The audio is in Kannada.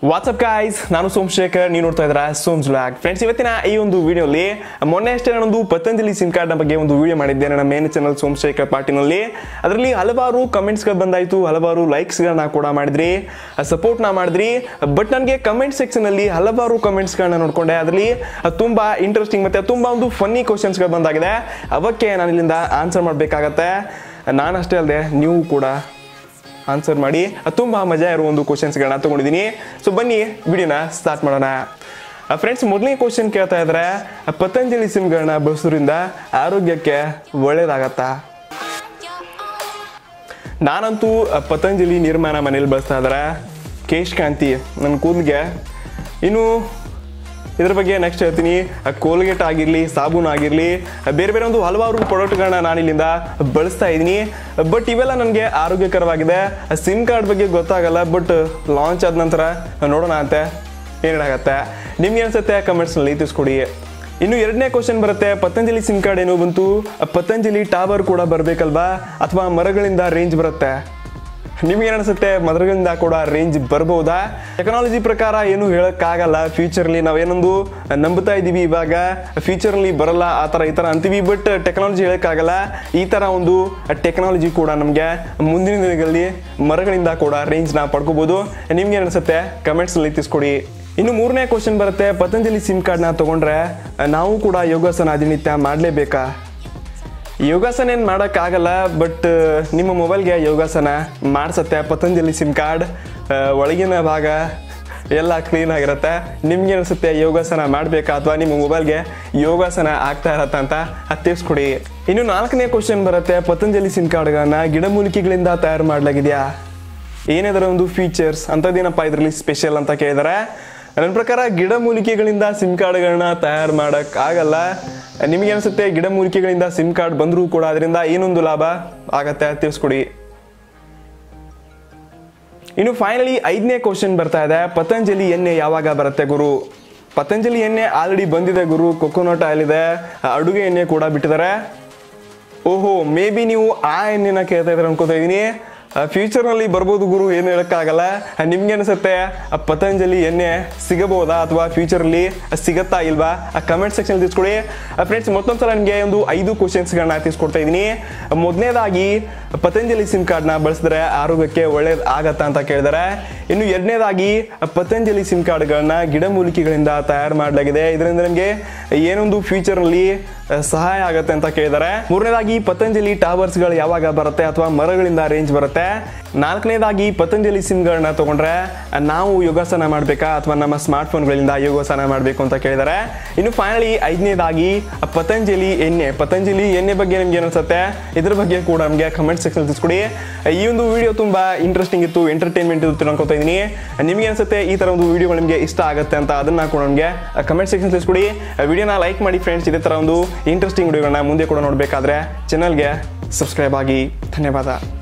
ವಾಟ್ಸಪ್ ಗಾಯ್ಸ್ ನಾನು ಸೋಮಶೇಖರ್ ನೀವು ನೋಡ್ತಾ ಇದ್ರ ಸೋಮ್ಸ್ ಬ್ಲಾಗ್ ಫ್ರೆಂಡ್ಸ್ ಇವತ್ತಿನ ಈ ಒಂದು ವಿಡಿಯೋಲಿ ಮೊನ್ನೆ ಅಷ್ಟೇ ನಾನೊಂದು ಪತಂಜಲಿ ಸಿಮ್ ಕಾರ್ಡ್ನ ಬಗ್ಗೆ ಒಂದು ವಿಡಿಯೋ ಮಾಡಿದ್ದೆ ನನ್ನ ಮೇನ್ ಚಾನಲ್ ಸೋಮಶೇಖರ್ ಪಾರ್ಟಿನಲ್ಲಿ ಅದರಲ್ಲಿ ಹಲವಾರು ಕಮೆಂಟ್ಸ್ಗಳು ಬಂದಾಯಿತು ಹಲವಾರು ಲೈಕ್ಸ್ಗಳನ್ನ ಕೂಡ ಮಾಡಿದ್ರಿ ಸಪೋರ್ಟ್ನ ಮಾಡಿದ್ರಿ ಬಟ್ ನನಗೆ ಕಮೆಂಟ್ ಸೆಕ್ಷನಲ್ಲಿ ಹಲವಾರು ಕಮೆಂಟ್ಸ್ಗಳನ್ನ ನೋಡ್ಕೊಂಡೆ ಅದರಲ್ಲಿ ತುಂಬ ಇಂಟ್ರೆಸ್ಟಿಂಗ್ ಮತ್ತು ತುಂಬ ಒಂದು ಫನ್ನಿ ಕ್ವಶನ್ಸ್ಗಳು ಬಂದಾಗಿದೆ ಅವಕ್ಕೆ ನಾನು ಇಲ್ಲಿಂದ ಆನ್ಸರ್ ಮಾಡಬೇಕಾಗತ್ತೆ ನಾನಷ್ಟೇ ಅಲ್ಲದೆ ನೀವು ಕೂಡ ಆನ್ಸರ್ ಮಾಡಿ ತುಂಬ ಮಜಾ ಇರೋ ಒಂದು ಕ್ವಶನ್ಸ್ಗಳನ್ನ ತಗೊಂಡಿದ್ದೀನಿ ಸೊ ಬನ್ನಿ ವಿಡಿಯೋನ ಸ್ಟಾರ್ಟ್ ಮಾಡೋಣ ಫ್ರೆಂಡ್ಸ್ ಮೊದಲನೇ ಕ್ವಶನ್ ಕೇಳ್ತಾ ಇದ್ರೆ ಪತಂಜಲಿ ಸಿಮ್ಗಳನ್ನ ಬಳಸೋದ್ರಿಂದ ಆರೋಗ್ಯಕ್ಕೆ ಒಳ್ಳೇದಾಗತ್ತಾ ನಾನಂತೂ ಪತಂಜಲಿ ನಿರ್ಮಾಣ ಮನೇಲಿ ಬಳಸ್ತಾ ಇದ್ದಾರೆ ಕೇಶ್ ಕಾಂತಿ ನನ್ನ ಕೂದಲಿಗೆ ಇನ್ನು ಇದ್ರ ಬಗ್ಗೆ ನೆಕ್ಸ್ಟ್ ಹೇಳ್ತೀನಿ ಕೋಲ್ಗೇಟ್ ಆಗಿರಲಿ ಸಾಬೂನ್ ಆಗಿರಲಿ ಬೇರೆ ಬೇರೆ ಒಂದು ಹಲವಾರು ಪ್ರಾಡಕ್ಟ್ಗಳನ್ನ ನಾನು ಇಲ್ಲಿಂದ ಬಳಸ್ತಾ ಇದ್ದೀನಿ ಬಟ್ ಇವೆಲ್ಲ ನನಗೆ ಆರೋಗ್ಯಕರವಾಗಿದೆ ಸಿಮ್ ಕಾರ್ಡ್ ಬಗ್ಗೆ ಗೊತ್ತಾಗಲ್ಲ ಬಟ್ ಲಾಂಚ್ ಆದ ನಂತರ ನೋಡೋಣ ಅಂತೆ ಏನೇನಾಗತ್ತೆ ನಿಮ್ಗೆ ಅನ್ಸುತ್ತೆ ಕಮೆಂಟ್ಸ್ನಲ್ಲಿ ತಿಳಿಸ್ಕೊಡಿ ಇನ್ನು ಎರಡನೇ ಕ್ವಶನ್ ಬರುತ್ತೆ ಪತಂಜಲಿ ಸಿಮ್ ಕಾರ್ಡ್ ಏನೋ ಬಂತು ಪತಂಜಲಿ ಟವರ್ ಕೂಡ ಬರಬೇಕಲ್ವಾ ಅಥವಾ ಮರಗಳಿಂದ ರೇಂಜ್ ಬರುತ್ತೆ ನಿಮ್ಗೆ ಅನಿಸುತ್ತೆ ಮದರಗಳಿಂದ ಕೂಡ ರೇಂಜ್ ಬರ್ಬೋದಾ ಟೆಕ್ನಾಲಜಿ ಪ್ರಕಾರ ಏನು ಹೇಳಕ್ಕಾಗಲ್ಲ ಫ್ಯೂಚರ್ಲಿ ನಾವೇನೊಂದು ನಂಬುತ್ತಾ ಇದೀವಿ ಇವಾಗ ಫ್ಯೂಚರ್ಲಿ ಬರಲ್ಲ ಆ ಥರ ಈ ಥರ ಅಂತೀವಿ ಬಟ್ ಟೆಕ್ನಾಲಜಿ ಹೇಳಕ್ಕಾಗಲ್ಲ ಈ ಥರ ಒಂದು ಟೆಕ್ನಾಲಜಿ ಕೂಡ ನಮಗೆ ಮುಂದಿನ ದಿನಗಳಲ್ಲಿ ಮರಗಳಿಂದ ಕೂಡ ರೇಂಜ್ನ ಪಡ್ಕೋಬೋದು ನಿಮ್ಗೆ ಅನಿಸುತ್ತೆ ಕಮೆಂಟ್ಸ್ನಲ್ಲಿ ತಿಳಿಸ್ಕೊಡಿ ಇನ್ನು ಮೂರನೇ ಕ್ವಶನ್ ಬರುತ್ತೆ ಪತಂಜಲಿ ಸಿಮ್ ಕಾರ್ಡ್ನ ತಗೊಂಡ್ರೆ ನಾವು ಕೂಡ ಯೋಗಾಸನ ದಿನನಿತ್ಯ ಮಾಡಲೇಬೇಕಾ ಯೋಗಾಸನ ಏನು ಮಾಡೋಕ್ಕಾಗಲ್ಲ ಬಟ್ ನಿಮ್ಮ ಮೊಬೈಲ್ಗೆ ಯೋಗಾಸನ ಮಾಡಿಸತ್ತೆ ಪತಂಜಲಿ ಸಿಮ್ ಕಾರ್ಡ್ ಒಳಗಿನ ಭಾಗ ಎಲ್ಲ ಕ್ಲೀನ್ ಆಗಿರುತ್ತೆ ನಿಮ್ಗೆ ಅನಿಸುತ್ತೆ ಯೋಗಾಸನ ಮಾಡಬೇಕಾ ಅಥವಾ ನಿಮ್ಮ ಮೊಬೈಲ್ಗೆ ಯೋಗಾಸನ ಆಗ್ತಾ ಇರತ್ತ ಅಂತ ಅದ್ ತಿಳಿಸ್ಕೊಡಿ ಇನ್ನು ನಾಲ್ಕನೇ ಕ್ವಶನ್ ಬರುತ್ತೆ ಪತಂಜಲಿ ಸಿಮ್ ಕಾರ್ಡ್ಗಳನ್ನ ಗಿಡಮೂಲಿಕೆಗಳಿಂದ ತಯಾರು ಮಾಡಲಾಗಿದೆಯಾ ಏನಿದರ ಒಂದು ಫೀಚರ್ಸ್ ಅಂಥದ್ದೇನಪ್ಪ ಇದರಲ್ಲಿ ಸ್ಪೆಷಲ್ ಅಂತ ಕೇಳಿದಾರೆ ನನ್ನ ಪ್ರಕಾರ ಗಿಡಮೂಲಿಕೆಗಳಿಂದ ಸಿಮ್ ಕಾರ್ಡ್ಗಳನ್ನ ತಯಾರು ಮಾಡಕ್ ಆಗಲ್ಲ ನಿಮಗೆ ಅನಿಸುತ್ತೆ ಗಿಡಮೂಲಿಕೆಗಳಿಂದ ಸಿಮ್ ಕಾರ್ಡ್ ಬಂದರೂ ಕೂಡ ಅದರಿಂದ ಏನೊಂದು ಲಾಭ ಆಗತ್ತೆ ತಿಳಿಸ್ಕೊಡಿ ಇನ್ನು ಫೈನಲಿ ಐದನೇ ಕ್ವಶನ್ ಬರ್ತಾ ಇದೆ ಪತಂಜಲಿ ಎಣ್ಣೆ ಯಾವಾಗ ಬರುತ್ತೆ ಗುರು ಪತಂಜಲಿ ಎಣ್ಣೆ ಆಲ್ರೆಡಿ ಬಂದಿದೆ ಗುರು ಕೊಕೊನಟ್ ಆಯಿಲ್ ಇದೆ ಅಡುಗೆ ಎಣ್ಣೆ ಕೂಡ ಬಿಟ್ಟಿದ್ದಾರೆ ಓಹೋ ಮೇ ಬಿ ನೀವು ಆ ಎಣ್ಣೆನ ಕೇಳ್ತಾ ಇದ್ರೆ ಅನ್ಕೋತಾ ಇದ್ದೀನಿ ಫ್ಯೂಚರ್ನಲ್ಲಿ ಬರ್ಬೋದು ಗುರು ಏನು ಹೇಳೋಕ್ಕಾಗಲ್ಲ ನಿಮ್ಗೆ ಅನಿಸುತ್ತೆ ಆ ಪತಂಜಲಿ ಎಣ್ಣೆ ಸಿಗಬಹುದಾ ಅಥವಾ ಫ್ಯೂಚರಲ್ಲಿ ಸಿಗತ್ತಾ ಇಲ್ವಾ ಆ ಕಮೆಂಟ್ ಸೆಕ್ಷನ್ ತಿಳಿಸ್ಕೊಡಿ ಫ್ರೆಂಡ್ಸ್ ಮತ್ತೊಂದ್ಸಲ ನಿಮಗೆ ಒಂದು ಐದು ಕ್ವಶನ್ಸ್ಗಳನ್ನ ತಿಳಿಸ್ಕೊಡ್ತಾ ಇದ್ದೀನಿ ಮೊದಲನೇದಾಗಿ ಪತಂಜಲಿ ಸಿಮ್ ಕಾರ್ಡ್ನ ಬಳಸಿದ್ರೆ ಆರೋಗ್ಯಕ್ಕೆ ಒಳ್ಳೇದು ಆಗತ್ತಾ ಅಂತ ಕೇಳಿದಾರೆ ಇನ್ನು ಎರಡನೇದಾಗಿ ಪತಂಜಲಿ ಸಿಮ್ ಕಾರ್ಡ್ಗಳನ್ನ ಗಿಡಮೂಲಿಕೆಗಳಿಂದ ತಯಾರು ಮಾಡಲಾಗಿದೆ ಇದರಿಂದ ನಿಮಗೆ ಏನೊಂದು ಫ್ಯೂಚರ್ನಲ್ಲಿ ಸಹಾಯ ಆಗುತ್ತೆ ಅಂತ ಕೇಳಿದ್ದಾರೆ ಮೂರನೇದಾಗಿ ಪತಂಜಲಿ ಟವರ್ಸ್ಗಳು ಯಾವಾಗ ಬರುತ್ತೆ ಅಥವಾ ಮರಗಳಿಂದ ರೇಂಜ್ ಬರುತ್ತೆ ನಾಲ್ಕನೇದಾಗಿ ಪತಂಜಲಿ ಸಿಮ್ಗಳನ್ನ ತಗೊಂಡ್ರೆ ನಾವು ಯೋಗಾಸನ ಮಾಡಬೇಕಾ ಅಥವಾ ನಮ್ಮ ಸ್ಮಾರ್ಟ್ ಫೋನ್ಗಳಿಂದ ಯೋಗಾಸನ ಮಾಡಬೇಕು ಅಂತ ಕೇಳಿದ್ದಾರೆ ಇನ್ನು ಫೈನಲಿ ಐದನೇದಾಗಿ ಪತಂಜಲಿ ಎಣ್ಣೆ ಪತಂಜಲಿ ಎಣ್ಣೆ ಬಗ್ಗೆ ನಿಮ್ಗೆ ಅನ್ಸುತ್ತೆ ಇದ್ರ ಬಗ್ಗೆ ಕೂಡ ನಮಗೆ ಕಮೆಂಟ್ ಸೆಕ್ಷನ್ ತಿಳಿಸ್ಕೊಡಿ ಈ ಒಂದು ವಿಡಿಯೋ ತುಂಬಾ ಇಂಟ್ರೆಸ್ಟಿಂಗ್ ಇತ್ತು ಎಂಟರ್ಟೈನ್ಮೆಂಟ್ ಇತ್ತು ಅನ್ಕೋತಾ ಇದ್ದೀನಿ ನಿಮ್ಗೆ ಅನ್ಸುತ್ತೆ ಈ ತರ ಒಂದು ವಿಡಿಯೋಗಳು ನಿಮಗೆ ಇಷ್ಟ ಆಗುತ್ತೆ ಅಂತ ಅದನ್ನ ಕೂಡ ನಮಗೆ ಕಮೆಂಟ್ ಸೆಕ್ಷನ್ ತಿಳಿಸ್ಕೊಡಿ ವಿಡಿಯೋನ ಲೈಕ್ ಮಾಡಿ ಫ್ರೆಂಡ್ಸ್ ಇದೇ ತರ ಒಂದು ಇಂಟ್ರೆಸ್ಟಿಂಗ್ ವಿಡಿಯೋಗಳನ್ನ ಮುಂದೆ ಕೂಡ ನೋಡಬೇಕಾದ್ರೆ ಚಾನಲ್ಗೆ ಸಬ್ಸ್ಕ್ರೈಬ್ ಆಗಿ ಧನ್ಯವಾದ